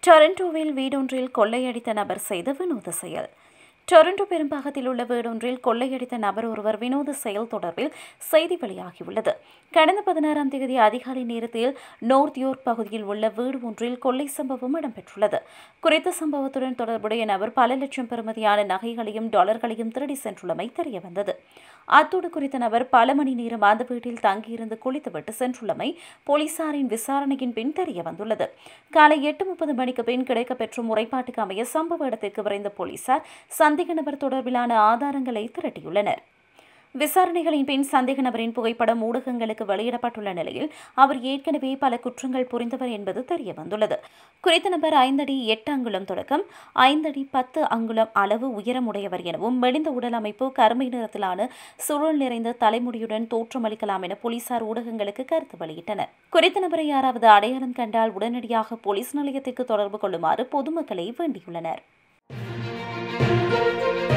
டொரண்டோவில் வீடொன்றில் கொள்ளையடித்த நபர் செய்த வினோத செயல் டொரண்டோ பெரும்பாகத்தில் உள்ள வீடொன்றில் கொள்ளையடித்த நபர் ஒருவர் வினோத செயல் தொடர்பில் செய்தி வெளியாகியுள்ளது கடந்த பதினாறாம் தேதி அதிகாலை நேரத்தில் நோர்த் யோர்க் பகுதியில் உள்ள வீடு ஒன்றில் கொள்ளை சம்பவம் இடம்பெற்றுள்ளது குறித்த சம்பவத்துடன் தொடர்புடைய நபர் பல லட்சம் பெறுமதியான நகைகளையும் டாலர்களையும் திருடி சென்றுள்ளமை தெரியவந்தது அத்தோடு குறித்த நபர் பல மணி நேரம் அந்த வீட்டில் தங்கியிருந்து குளித்துவிட்டு சென்றுள்ளமை போலீசாரின் விசாரணையின் பின் தெரியவந்துள்ளது காலை எட்டு முப்பது மணிக்கு பின் கிடைக்கப்பெற்ற முறைப்பாட்டுக்கு அமைய சம்பவ இடத்திற்கு விரைந்த போலீசார் சந்தேக நபர் தொடர்பிலான ஆதாரங்களை திரட்டியுள்ளனர் விசாரணைகளின் பின் சந்தேக நபரின் புகைப்படம் ஊடகங்களுக்கு வெளியிடப்பட்டுள்ள நிலையில் அவர் ஏற்கனவே பல குற்றங்கள் புரிந்தவர் என்பது தெரியவந்துள்ளது குறித்த நபர் ஐந்தடி எட்டு அங்குலம் தொடக்கம் ஐந்தடி பத்து அங்குலம் அளவு உயரமுடையவர் எனவும் மெலிந்த உடல் அமைப்பு கருமை நிறத்திலான சுருள் நிறைந்த தலைமுடியுடன் தோற்றமளிக்கலாம் என போலீசார் ஊடகங்களுக்கு கருத்து வெளியிட்டனர் குறித்த நபரை யாராவது அடையாளம் கண்டால் உடனடியாக போலீஸ் நிலையத்திற்கு தொடர்பு கொள்ளுமாறு பொதுமக்களை வேண்டியுள்ளனர்